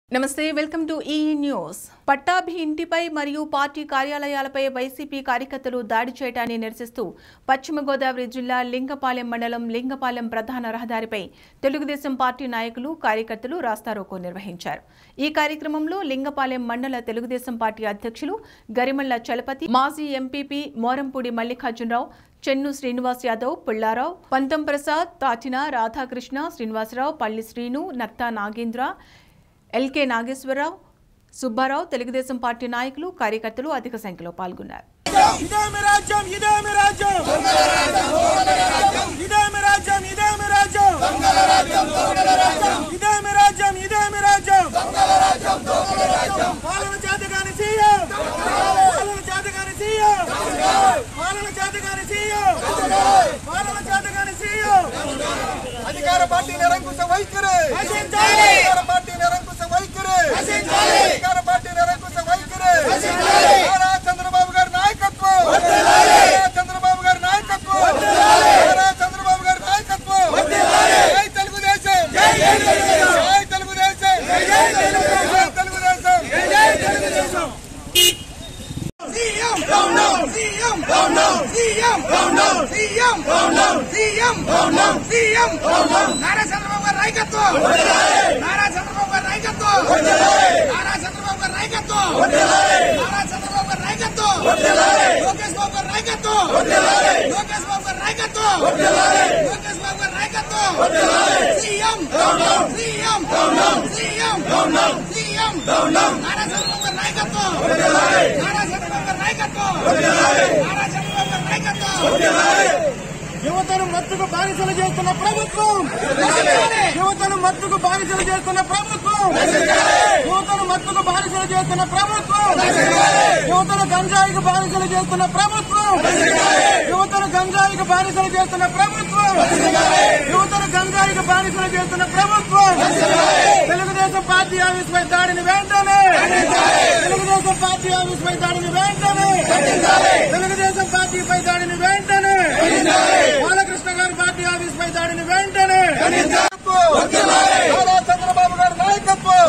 నమస్తే welcome to ఈ news Pattabhi ఇంటిపై మరియు పార్టీ కార్యాలయాలపై వైసీపీ కార్యకర్తలు దాడి చేయడాన్ని నిరసిస్తూ పశ్చిమ గోదావరి జిల్లా లింగపాలెం మండలం లింగపాలెం ప్రధాన రహదారిపై తెలుగుదేశం పార్టీ నాయకులు కార్యకర్తలు రాస్తారోకో నిర్వహించారు ఈ కార్యక్రమంలో లింగపాలెం మండల తెలుగుదేశం పార్టీ అధ్యక్షులు గరిమళ్ల చలపతి మాజీ MPP Morampudi Mallikarjunarao Chennu Srinivas Yadav Pullarao Pantham Prasad Tachina Radhakrishna Srinivasarao Palli Srinu Natta Nagendra L K Nageswararao Subbarao Telugu Desam party నాయకులు కార్యకర్తలు అధిక సంఖ్యలో పాల్గొన్నారు ఇదేమి రాజ్యం ఇదేమి రాజ్యం ఇదేమి రాజ్యం ఇదేమి రాజ్యం ఇదేమి రాజ్యం ఇదేమి రాజ్యం పాలన చేతగాని సీఎం పాలన చేతగాని సీఎం పాలన చేతగాని సీఎం పాలన చేతగాని సీఎం అధికార పార్టీ నిరంకుశ వైఖరి నశించాలి! అధికార పార్టీ నిరంకుశ వైఖరి నశించాలి! అధికార పార్టీ నిరంకుశ వైఖరి నశించాలి! నారా చంద్రబాబు గారి నాయకత్వం నారా చంద్రబాబు గారి నాయకత్వం నారా చంద్రబాబు గారి నాయకత్వం జై తెలుగుదేశం జై తెలుగుదేశం జై Telugu Desam CM down down CM down down CM down down CM down down CM down down CM down down Nara Chandrababu గారి నాయకత్వం నారా చంద్రబాబు గారి నాయకత్వం నారా చంద్రబాబు గారి నాయకత్వం నారా చంద్రబాబు గారి నాయకత్వం లోకేష్ బాబు గారి నాయకత్వం లోకేష్ బాబు గారి నాయకత్వం లోకేష్ బాబు గారి నాయకత్వం CM down down CM down down CM down down CM down down Nara Chandrababu గారి నాయకత్వం నారా చంద్రబాబు గారి నాయకత్వం నారా చంద్రబాబు గారి నాయకత్వం యువతను మత్తుకు బానిసలు చేస్తున్న ప్రభుత్వం యువతను మత్తుకు బానిసలు చేస్తున్న ప్రభుత్వం యువతను మత్తుకు బానిసలు చేస్తున్న ప్రభుత్వం యువతను గంజాయికి బానిసలు చేస్తున్న ప్రభుత్వం యువతను గంజాయికి బానిసలు చేస్తున్న ప్రభుత్వం యువతను గంజాయికి బానిసలు చేస్తున్న ప్రభుత్వం తెలుగుదేశం పార్టీ ఆఫీస్ పై దాడిని వెంటనే తెలుగుదేశం పార్టీ ఆఫీస్ పై దాడిని వెంటనే తెలుగుదేశం పార్టీపై దాడిని వెంటనే బాలకృష్ణ గారి పార్టీ ఆఫీస్ పై దాడిని వెంటనే నారా చంద్రబాబు గారి నాయకత్వం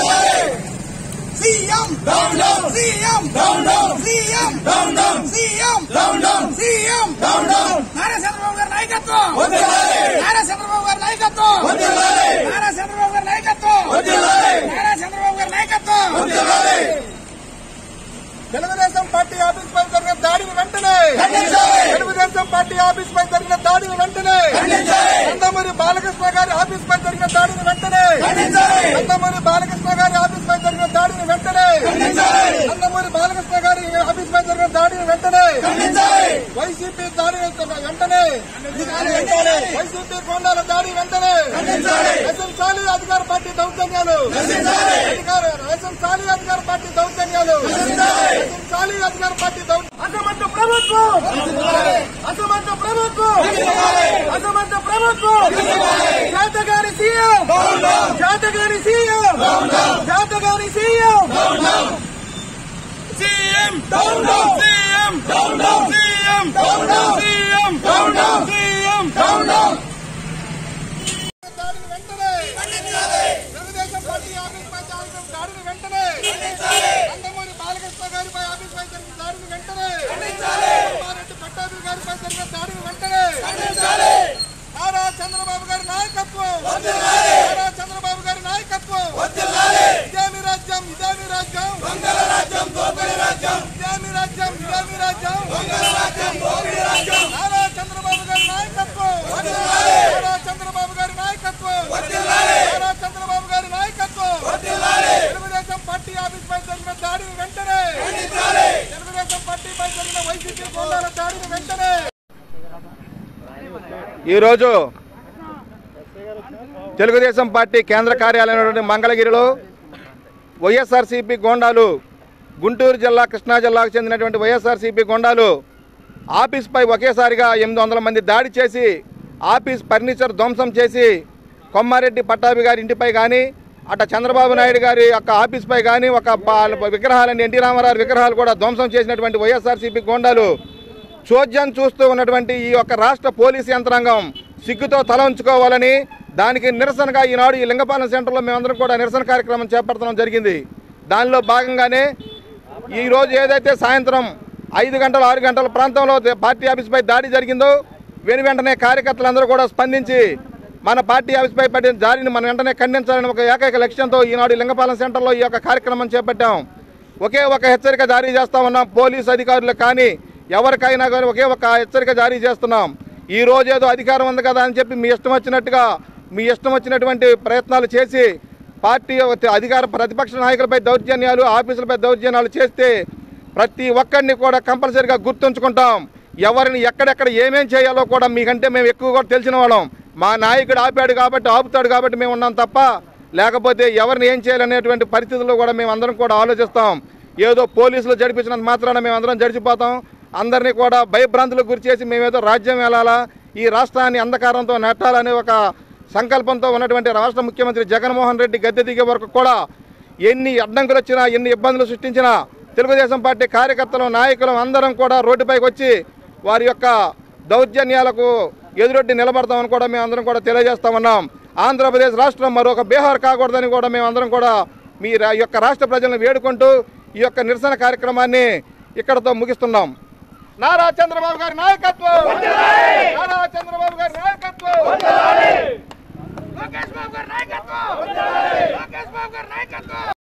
CM down down CM down down CM down down CM down down CM down down Nara Chandrababu గారి నాయకత్వం నారా చంద్రబాబు గారి నాయకత్వం నారా చంద్రబాబు గారి నాయకత్వం నారా చంద్రబాబు గారి నాయకత్వం తెలుగుదేశం పార్టీ ఆఫీస్ పై జరిగిన దాడిని వెంటనే తెలుగుదేశం పార్టీ ఆఫీస్ పై జరిగిన దాడిని వెంటనే నందమూరి బాలకృష్ణ గారి ఆఫీస్ పై జరిగిన దాడిని వెంటనే నందమూరి బాలకృష్ణ గారి ఆఫీస్ పై జరిగిన దాడిని వెంటనే నందమూరి బాలకృష్ణ గారి ఆఫీస్ పై జరిగిన దాడిని వెంటనే వైసీపీ దాడి వెంటనే వైసీపీ కొండాల దాడి వెంటనే నశించాలి అధికార పార్టీ దౌర్జన్యాలు అధికార నశించాలి అధికార పార్టీ దౌర్జన్యాలు నశించాలి అధికార పార్టీ దౌర్జన్యాలు అసమర్థ ప్రభుత్వం అసమర్థ ప్రభుత్వం అసమర్థ ప్రభుత్వం జాతగారి సీఎం జాతగారి సీఎం జాతగారి CM CM down down CM down down CM down down CM down down CM down down దాడిని వెంటనే తెలుగుదేశం పార్టీ ఆఫీస్ పై జరిగిన దాడిని వెంటనే నందమూరి బాలకృష్ణ గారిపై ఆఫీస్ పై జరిగిన దాడిని వెంటనే కుమారెడ్డి పట్టాభి గారిపై జరిగిన దాడిని వెంటనే నారా చంద్రబాబు గారి నాయకత్వం నారా చంద్రబాబు గారి నాయకత్వం ఇదేమి రాజ్యం ఇదేమి రాజ్యం ఇదేమి రాజ్యం ఇదేమి రాజ్యం నారా చంద్రబాబు గారి నాయకత్వం నారా చంద్రబాబు గారి నాయకత్వం నారా చంద్రబాబు గారి నాయకత్వం తెలుగుదేశం పార్టీ ఆఫీస్ పై జరిగిన దాడిని వెంటనే తెలుగుదేశం పార్టీ పై జరిగిన వైసీపీ గోళాల దాడిని వెంటనే ఈరోజు తెలుగుదేశం పార్టీ కేంద్ర కార్యాలయం మంగళగిరిలో వైఎస్ఆర్సీపీ గోండాలు గుంటూరు జిల్లా కృష్ణా జిల్లాకు చెందినటువంటి వైఎస్ఆర్సీపీ గోండాలు ఆఫీస్పై ఒకేసారిగా ఎనిమిది వందల మంది దాడి చేసి ఆఫీస్ ఫర్నిచర్ ధ్వంసం చేసి కొమ్మారెడ్డి పట్టాభి గారి ఇంటిపై కానీ అట చంద్రబాబు నాయుడు గారి యొక్క ఆఫీస్పై కానీ ఒక బా- విగ్రహాలన్నీ ఎన్టీ రామారావు విగ్రహాలు కూడా ధ్వంసం చేసినటువంటి వైఎస్ఆర్సీపీ గోండాలు చోద్యం చూస్తూ ఉన్నటువంటి ఈ యొక్క రాష్ట్ర పోలీసు యంత్రాంగం సిగ్గుతో తల ఉంచుకోవాలని దానికి నిరసనగా ఈనాడు ఈ లింగపాలెం సెంటర్లో మేమందరం కూడా నిరసన కార్యక్రమం చేపట్టడం జరిగింది దానిలో భాగంగానే ఈ రోజు ఏదైతే సాయంత్రం ఐదు గంటల ఆరు గంటల ప్రాంతంలో దే- పార్టీ ఆఫీస్పై దాడి జరిగిందో వెను వెంటనే కార్యకర్తలందరూ కూడా స్పందించి మన పార్టీ ఆఫీస్పై పడిన దాడిని మనం వెంటనే ఖండించాలని ఒక ఏకైక లక్ష్యంతో ఈనాడు ఈ లింగపాలెం సెంటర్లో ఈ యొక్క కార్యక్రమం చేపట్టాం ఒకే ఒక హెచ్చరిక జారీ చేస్తా ఉన్నాం పోలీసు అధికారులకు కానీ ఎవరికైనా కానీ ఒకే ఒక హెచ్చరిక జారీ చేస్తున్నాం ఈ రోజు ఏదో అధికారం ఉంది కదా అని చెప్పి మీ ఇష్టం వచ్చినట్టుగా మీ ఇష్టం వచ్చినటువంటి ప్రయత్నాలు చేసి పార్టీ అధికార ప్రతిపక్ష నాయకులపై దౌర్జన్యాలు ఆఫీసులపై దౌర్జన్యాలు చేస్తే ప్రతి ఒక్కరిని కూడా కంపల్సరీగా గుర్తుంచుకుంటాం ఎవరిని ఎక్కడెక్కడ ఏమేం చేయాలో కూడా మీకంటే మేము ఎక్కువ కూడా తెలిసిన వాళ్ళం మా నాయకుడు ఆపాడు కాబట్టి ఆపుతాడు కాబట్టి మేము ఉన్నాం తప్ప లేకపోతే ఎవరిని ఏం చేయాలనేటువంటి పరిస్థితుల్లో కూడా మేము అందరం కూడా ఆలోచిస్తాం ఏదో పోలీసులు జడిపించినంత మాత్రాన మేము అందరం జడిచిపోతాం అందరినీ కూడా భయభ్రాంతులకు గురి చేసి మేమేదో రాజ్యం వెళ్ళాలా ఈ రాష్ట్రాన్ని అంధకారంతో నెట్టాలనే ఒక సంకల్పంతో ఉన్నటువంటి రాష్ట్ర ముఖ్యమంత్రి జగన్మోహన్ రెడ్డి గద్దె దిగే వరకు కూడా ఎన్ని అడ్డంకులు వచ్చినా ఎన్ని ఇబ్బందులు సృష్టించినా తెలుగుదేశం పార్టీ కార్యకర్తలు నాయకులు అందరం కూడా రోడ్డుపైకి వచ్చి వారి యొక్క దౌర్జన్యాలకు ఎదురొడ్డి నిలబడతామని కూడా మేము అందరం కూడా తెలియజేస్తా ఉన్నాం ఆంధ్రప్రదేశ్ రాష్ట్రం మరొక బీహార్ కాకూడదని కూడా మేము అందరం కూడా మీ రా- యొక్క రాష్ట్ర ప్రజలను వేడుకుంటూ ఈ యొక్క నిరసన కార్యక్రమాన్ని ఇక్కడతో ముగిస్తున్నాం నారా చంద్రబాబు గారి నాయకత్వం నారా చంద్రబాబు గారి నాయకత్వం లోకేష్ బాబు గారి నాయకత్వం లోకేష్ బాబు గారి నాయకత్వం